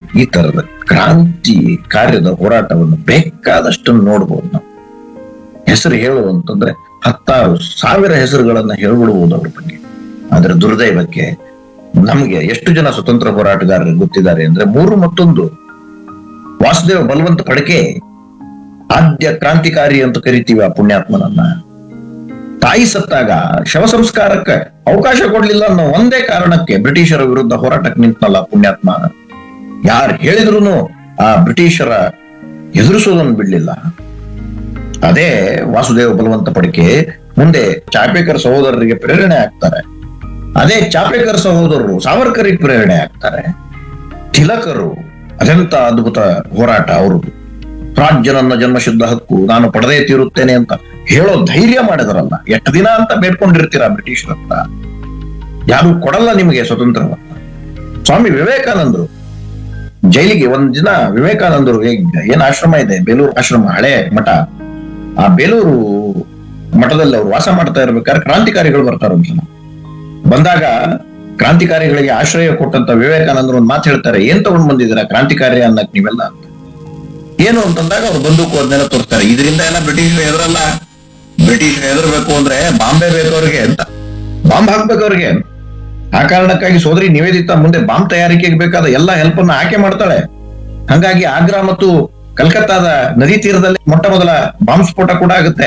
ಈ ತರದ ಕ್ರಾಂತಿ ಕಾರ್ಯದ ಹೋರಾಟವನ್ನು ಬೇಕಾದಷ್ಟು ನೋಡ್ಬೋದು ನಾವು ಹೆಸರು ಹೇಳು ಅಂತಂದ್ರೆ ಹತ್ತಾರು ಸಾವಿರ ಹೆಸರುಗಳನ್ನ ಹೇಳ್ಬಿಡ್ಬೋದು ಅವ್ರ ಬಗ್ಗೆ ಆದ್ರೆ ದುರ್ದೈವಕ್ಕೆ ನಮ್ಗೆ ಎಷ್ಟು ಜನ ಸ್ವತಂತ್ರ ಹೋರಾಟಗಾರರು ಗೊತ್ತಿದ್ದಾರೆ ಅಂದ್ರೆ ಮೂರು ಮತ್ತೊಂದು ವಾಸುದೇವ ಬಲವಂತ ಪಡಕೆ ಆದ್ಯ ಕ್ರಾಂತಿಕಾರಿ ಅಂತ ಕರಿತೀವಿ ಆ ಪುಣ್ಯಾತ್ಮನನ್ನ ತಾಯಿ ಸತ್ತಾಗ ಶವ ಸಂಸ್ಕಾರಕ್ಕೆ ಅವಕಾಶ ಕೊಡ್ಲಿಲ್ಲ ಅನ್ನೋ ಒಂದೇ ಕಾರಣಕ್ಕೆ ಬ್ರಿಟಿಷರ ವಿರುದ್ಧ ಹೋರಾಟಕ್ಕೆ ನಿಂತನಲ್ಲ ಆ ಪುಣ್ಯಾತ್ಮ ಯಾರು ಹೇಳಿದ್ರು ಆ ಬ್ರಿಟಿಷರ ಎದುರಿಸೋದನ್ನು ಬಿಡ್ಲಿಲ್ಲ ಅದೇ ವಾಸುದೇವ ಬಲವಂತ ಪಡಿಕೆ ಮುಂದೆ ಚಾಪೇಕರ್ ಸಹೋದರರಿಗೆ ಪ್ರೇರಣೆ ಆಗ್ತಾರೆ ಅದೇ ಚಾಪೇಕರ್ ಸಹೋದರರು ಸಾವರ್ಕರಿಗೆ ಪ್ರೇರಣೆ ಆಗ್ತಾರೆ ತಿಲಕರು ಅದೆಂತ ಅದ್ಭುತ ಹೋರಾಟ ಅವ್ರದ್ದು ರಾಜ್ಯ ನನ್ನ ಜನ್ಮಶುದ್ಧ ಹಕ್ಕು ನಾನು ಪಡೆದೇ ತೀರುತ್ತೇನೆ ಅಂತ ಹೇಳೋ ಧೈರ್ಯ ಮಾಡಿದ್ರಲ್ಲ ಎಷ್ಟು ದಿನ ಅಂತ ಬೇಡ್ಕೊಂಡಿರ್ತೀರಾ ಬ್ರಿಟಿಷರ ಹತ್ರ ಯಾರು ಕೊಡಲ್ಲ ನಿಮಗೆ ಸ್ವತಂತ್ರವನ್ನ ಸ್ವಾಮಿ ವಿವೇಕಾನಂದರು ಜೈಲಿಗೆ ಒಂದ್ ದಿನ ವಿವೇಕಾನಂದರು ಹೇಗ್- ಏನ್ ಆಶ್ರಮ ಇದೆ ಬೇಲೂರು ಆಶ್ರಮ ಹಳೆ ಮಠ ಆ ಬೇಲೂರು ಮಠದಲ್ಲಿ ಅವ್ರು ವಾಸ ಮಾಡ್ತಾ ಇರ್ಬೇಕಾದ್ರೆ ಕ್ರಾಂತಿಕಾರಿಗಳು ಬರ್ತಾರ ಒಂದ್ಸಲ ಬಂದಾಗ ಕ್ರಾಂತಿಕಾರಿಗಳಿಗೆ ಆಶ್ರಯ ಕೊಟ್ಟಂತ ವಿವೇಕಾನಂದರು ಒಂದ್ ಮಾತು ಹೇಳ್ತಾರೆ ಏನ್ ತಗೊಂಡ್ ಬಂದಿದ್ದೀರಾ ಕ್ರಾಂತಿಕಾರಿ ಅನ್ನಕ್ ನೀವೆಲ್ಲ ಅಂತ ಏನು ಅಂತಂದಾಗ ಅವ್ರು ಬಂದೂಕು ಅದನ್ನೆಲ್ಲ ತೋರಿಸ್ತಾರೆ ಇದರಿಂದ ಎಲ್ಲ ಬ್ರಿಟಿಷರು ಎದುರಲ್ಲ ಬ್ರಿಟಿಷರು ಎದುರ್ಬೇಕು ಅಂದ್ರೆ ಬಾಂಬೆ ಬೇಕು ಅವ್ರಿಗೆ ಅಂತ ಬಾಂಬ್ ಹಾಕ್ಬೇಕು ಅವ್ರಿಗೆ ಆ ಕಾರಣಕ್ಕಾಗಿ ಸೋದರಿ ನಿವೇದಿತಾ ಮುಂದೆ ಬಾಂಬ್ ತಯಾರಿಕೆಗೆ ಬೇಕಾದ ಎಲ್ಲ ಹೆಲ್ಪ್ ಅನ್ನ ಆಕೆ ಮಾಡ್ತಾಳೆ ಹಂಗಾಗಿ ಆಗ್ರಾ ಮತ್ತು ಕಲ್ಕತ್ತಾದ ನದಿ ತೀರದಲ್ಲಿ ಮೊಟ್ಟ ಮೊದಲ ಬಾಂಬ್ ಸ್ಫೋಟ ಕೂಡ ಆಗುತ್ತೆ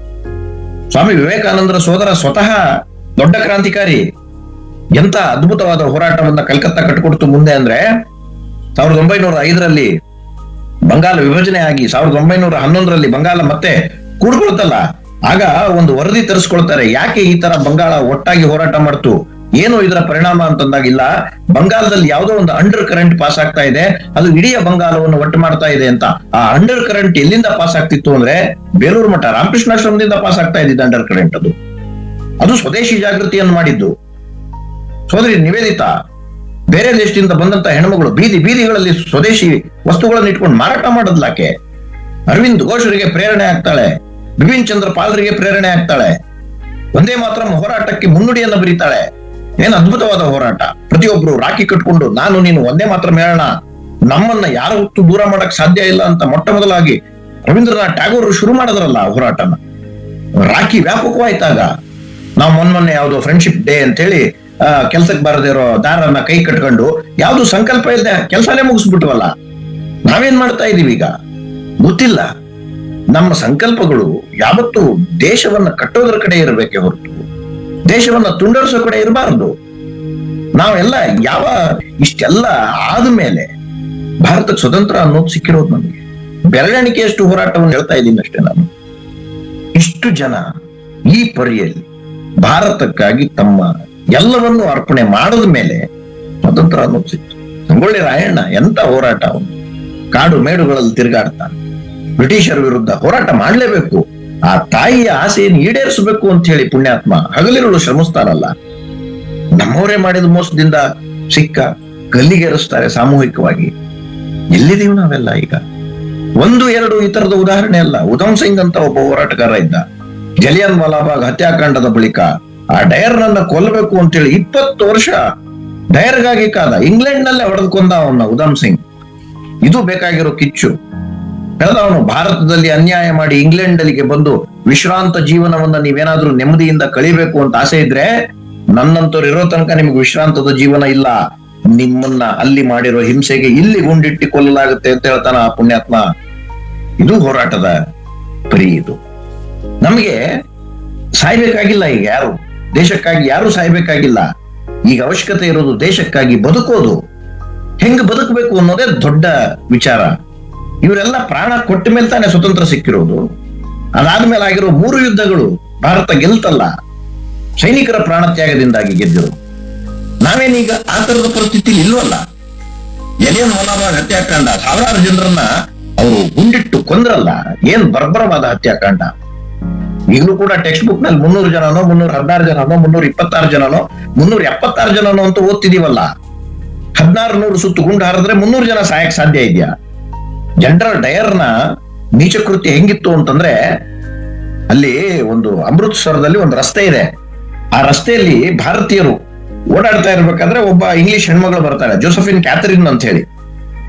ಸ್ವಾಮಿ ವಿವೇಕಾನಂದರ ಸೋದರ ಸ್ವತಃ ದೊಡ್ಡ ಕ್ರಾಂತಿಕಾರಿ ಎಂತ ಅದ್ಭುತವಾದ ಹೋರಾಟವನ್ನ ಕಲ್ಕತ್ತಾ ಕಟ್ಕೊಡ್ತು ಮುಂದೆ ಅಂದ್ರೆ ಸಾವಿರದ ಒಂಬೈನೂರ ಐದರಲ್ಲಿ ಬಂಗಾಲ ವಿಭಜನೆ ಆಗಿ ಸಾವಿರದ ಒಂಬೈನೂರ ಹನ್ನೊಂದರಲ್ಲಿ ಬಂಗಾಲ ಮತ್ತೆ ಕೂಡ್ಕೊಳ್ತಲ್ಲ ಆಗ ಒಂದು ವರದಿ ತರಿಸ್ಕೊಳ್ತಾರೆ ಯಾಕೆ ಈ ತರ ಬಂಗಾಳ ಒಟ್ಟಾಗಿ ಹೋರಾಟ ಮಾಡ್ತು ಏನು ಇದರ ಪರಿಣಾಮ ಅಂತಂದಾಗಿಲ್ಲ ಬಂಗಾಲದಲ್ಲಿ ಯಾವುದೋ ಒಂದು ಅಂಡರ್ ಕರೆಂಟ್ ಪಾಸ್ ಆಗ್ತಾ ಇದೆ ಅದು ಇಡೀ ಬಂಗಾಲವನ್ನು ಒಟ್ಟು ಮಾಡ್ತಾ ಇದೆ ಅಂತ ಆ ಅಂಡರ್ ಕರೆಂಟ್ ಎಲ್ಲಿಂದ ಪಾಸ್ ಆಗ್ತಿತ್ತು ಅಂದ್ರೆ ಬೇಲೂರು ಮಠ ರಾಮಕೃಷ್ಣಾಶ್ರಮದಿಂದ ಪಾಸ್ ಆಗ್ತಾ ಇದ್ದಿದ್ದು ಅಂಡರ್ ಕರೆಂಟ್ ಅದು ಅದು ಸ್ವದೇಶಿ ಜಾಗೃತಿಯನ್ನು ಮಾಡಿದ್ದು ಸೋದರಿ ನಿವೇದಿತಾ ಬೇರೆ ದೇಶದಿಂದ ಬಂದಂತ ಹೆಣ್ಮಗಳು ಬೀದಿ ಬೀದಿಗಳಲ್ಲಿ ಸ್ವದೇಶಿ ವಸ್ತುಗಳನ್ನು ಇಟ್ಕೊಂಡು ಮಾರಾಟ ಮಾಡೋದ್ಲಾಕೆ ಅರವಿಂದ್ ಘೋಷರಿಗೆ ಪ್ರೇರಣೆ ಆಗ್ತಾಳೆ ಬಿಪಿನ್ ಚಂದ್ರ ಪಾಲ್ರಿಗೆ ಪ್ರೇರಣೆ ಆಗ್ತಾಳೆ ಒಂದೇ ಮಾತ್ರ ಹೋರಾಟಕ್ಕೆ ಮುನ್ನುಡಿಯನ್ನ ಬರೀತಾಳೆ ಏನ್ ಅದ್ಭುತವಾದ ಹೋರಾಟ ಪ್ರತಿಯೊಬ್ರು ರಾಖಿ ಕಟ್ಕೊಂಡು ನಾನು ನೀನು ಒಂದೇ ಮಾತ್ರ ಮೇಳಣ ನಮ್ಮನ್ನ ಯಾರ ಹೊತ್ತು ದೂರ ಮಾಡಕ್ ಸಾಧ್ಯ ಇಲ್ಲ ಅಂತ ಮೊಟ್ಟ ಮೊದಲಾಗಿ ರವೀಂದ್ರನಾಥ್ ಟ್ಯಾಗೋರ್ ಶುರು ಮಾಡಿದ್ರಲ್ಲ ಆ ಹೋರಾಟನ ರಾಖಿ ವ್ಯಾಪಕವಾಯ್ತಾಗ ನಾವು ಮೊನ್ನೆ ಯಾವ್ದೋ ಫ್ರೆಂಡ್ಶಿಪ್ ಡೇ ಅಂತ ಹೇಳಿ ಕೆಲ್ಸಕ್ಕೆ ಬಾರದೇ ಇರೋ ದಾರನ್ನ ಕೈ ಕಟ್ಕೊಂಡು ಯಾವ್ದು ಸಂಕಲ್ಪ ಇಲ್ಲದೆ ಕೆಲಸನೇ ಮುಗಿಸ್ಬಿಟ್ವಲ್ಲ ನಾವೇನ್ ಮಾಡ್ತಾ ಇದೀವಿ ಈಗ ಗೊತ್ತಿಲ್ಲ ನಮ್ಮ ಸಂಕಲ್ಪಗಳು ಯಾವತ್ತು ದೇಶವನ್ನ ಕಟ್ಟೋದ್ರ ಕಡೆ ಇರಬೇಕೆ ಹೊರತು ದೇಶವನ್ನ ತುಂಡರಿಸೋ ಕಡೆ ಇರಬಾರದು ನಾವೆಲ್ಲ ಯಾವ ಇಷ್ಟೆಲ್ಲ ಆದ್ಮೇಲೆ ಭಾರತಕ್ಕೆ ಸ್ವತಂತ್ರ ಅನ್ನೋದು ಸಿಕ್ಕಿರೋದು ನಮಗೆ ಬೆರಳೆಣಿಕೆಯಷ್ಟು ಹೋರಾಟವನ್ನು ಹೇಳ್ತಾ ಇದ್ದೀನಿ ಅಷ್ಟೇ ನಾನು ಇಷ್ಟು ಜನ ಈ ಪರಿಯಲ್ಲಿ ಭಾರತಕ್ಕಾಗಿ ತಮ್ಮ ಎಲ್ಲವನ್ನೂ ಅರ್ಪಣೆ ಮಾಡದ ಮೇಲೆ ಸ್ವತಂತ್ರ ಅನ್ನೋದು ಸಿಕ್ತು ಸಂಗೊಳ್ಳಿ ರಾಯಣ್ಣ ಎಂತ ಹೋರಾಟ ಅವನು ಕಾಡು ಮೇಡುಗಳಲ್ಲಿ ತಿರುಗಾಡ್ತಾನೆ ಬ್ರಿಟಿಷರ ವಿರುದ್ಧ ಹೋರಾಟ ಮಾಡಲೇಬೇಕು ಆ ತಾಯಿಯ ಆಸೆಯನ್ನು ಈಡೇರಿಸಬೇಕು ಅಂತ ಹೇಳಿ ಪುಣ್ಯಾತ್ಮ ಹಗಲಿರುಳು ಶ್ರಮಿಸ್ತಾರಲ್ಲ ನಮ್ಮವರೇ ಮಾಡಿದ ಮೋಸದಿಂದ ಸಿಕ್ಕ ಗಲ್ಲಿಗೇರಿಸ್ತಾರೆ ಸಾಮೂಹಿಕವಾಗಿ ಎಲ್ಲಿದೀವಿ ನಾವೆಲ್ಲ ಈಗ ಒಂದು ಎರಡು ಈ ತರದ ಉದಾಹರಣೆ ಅಲ್ಲ ಉಧಮ್ ಸಿಂಗ್ ಅಂತ ಒಬ್ಬ ಹೋರಾಟಗಾರ ಇದ್ದ ಜಲಿಯನ್ ವಾಲಾಬಾಗ್ ಹತ್ಯಾಕಾಂಡದ ಬಳಿಕ ಆ ಡಯರ್ನನ್ನ ಕೊಲ್ಲಬೇಕು ಅಂತೇಳಿ ಇಪ್ಪತ್ತು ವರ್ಷ ಡಯರ್ಗಾಗಿ ಕಾದ ಇಂಗ್ಲೆಂಡ್ ನಲ್ಲೇ ಹೊಡೆದುಕೊಂಡ ಅವನ್ನ ಉಧಮ್ ಸಿಂಗ್ ಇದು ಬೇಕಾಗಿರೋ ಕಿಚ್ಚು ಅವನು ಭಾರತದಲ್ಲಿ ಅನ್ಯಾಯ ಮಾಡಿ ಇಂಗ್ಲೆಂಡ್ ಅಲ್ಲಿಗೆ ಬಂದು ವಿಶ್ರಾಂತ ಜೀವನವನ್ನ ನೀವೇನಾದ್ರೂ ನೆಮ್ಮದಿಯಿಂದ ಕಳಿಬೇಕು ಅಂತ ಆಸೆ ಇದ್ರೆ ನನ್ನಂತವ್ರು ಇರೋ ತನಕ ನಿಮ್ಗೆ ವಿಶ್ರಾಂತದ ಜೀವನ ಇಲ್ಲ ನಿಮ್ಮನ್ನ ಅಲ್ಲಿ ಮಾಡಿರೋ ಹಿಂಸೆಗೆ ಇಲ್ಲಿ ಗುಂಡಿಟ್ಟಿ ಕೊಲ್ಲಲಾಗುತ್ತೆ ಅಂತ ಹೇಳ್ತಾನ ಆ ಪುಣ್ಯಾತ್ಮ ಇದು ಹೋರಾಟದ ಪರಿ ಇದು ನಮಗೆ ಸಾಯ್ಬೇಕಾಗಿಲ್ಲ ಈಗ ಯಾರು ದೇಶಕ್ಕಾಗಿ ಯಾರು ಸಾಯ್ಬೇಕಾಗಿಲ್ಲ ಈಗ ಅವಶ್ಯಕತೆ ಇರೋದು ದೇಶಕ್ಕಾಗಿ ಬದುಕೋದು ಹೆಂಗ್ ಬದುಕಬೇಕು ಅನ್ನೋದೇ ದೊಡ್ಡ ವಿಚಾರ ಇವರೆಲ್ಲ ಪ್ರಾಣ ಕೊಟ್ಟ ಮೇಲೆ ತಾನೇ ಸ್ವತಂತ್ರ ಸಿಕ್ಕಿರೋದು ಅದಾದ್ಮೇಲೆ ಆಗಿರೋ ಮೂರು ಯುದ್ಧಗಳು ಭಾರತ ಗೆಲ್ತಲ್ಲ ಸೈನಿಕರ ಪ್ರಾಣ ತ್ಯಾಗದಿಂದಾಗಿ ಗೆದ್ದಿರೋದು ನಾವೇನೀಗ ಆ ತರದ ಪರಿಸ್ಥಿತಿ ಇಲ್ವಲ್ಲ ಎಲಿಯನ್ ವಾಲಾಬಾಗ್ ಹತ್ಯಾಕಾಂಡ ಸಾವಿರಾರು ಜನರನ್ನ ಅವರು ಗುಂಡಿಟ್ಟು ಕೊಂದ್ರಲ್ಲ ಏನ್ ಬರ್ಬರವಾದ ಹತ್ಯಾಕಾಂಡ ಈಗಲೂ ಕೂಡ ಟೆಕ್ಸ್ಟ್ ಬುಕ್ ನಲ್ಲಿ ಮುನ್ನೂರು ಜನನೋ ಮುನ್ನೂರ ಹದಿನಾರು ಜನನೋ ಮುನ್ನೂರ ಇಪ್ಪತ್ತಾರು ಜನನೋ ಮುನ್ನೂರ ಎಪ್ಪತ್ತಾರು ಜನನೋ ಅಂತ ಓದ್ತಿದೀವಲ್ಲ ಹದಿನಾರು ನೂರು ಸುತ್ತು ಗುಂಡು ಹಾರಿದ್ರೆ ಮುನ್ನೂರು ಜನ ಸಾಯಕ್ ಸಾಧ್ಯ ಇದೆಯಾ ಜನರಲ್ ಡಯರ್ನ ನೀಚಕೃತ್ಯ ಹೆಂಗಿತ್ತು ಅಂತಂದ್ರೆ ಅಲ್ಲಿ ಒಂದು ಅಮೃತ್ಸರದಲ್ಲಿ ಒಂದು ರಸ್ತೆ ಇದೆ ಆ ರಸ್ತೆಯಲ್ಲಿ ಭಾರತೀಯರು ಓಡಾಡ್ತಾ ಇರ್ಬೇಕಾದ್ರೆ ಒಬ್ಬ ಇಂಗ್ಲಿಷ್ ಹೆಣ್ಮಗಳು ಬರ್ತಾಳೆ ಜೋಸಫಿನ್ ಕ್ಯಾಥರಿನ್ ಅಂತ ಹೇಳಿ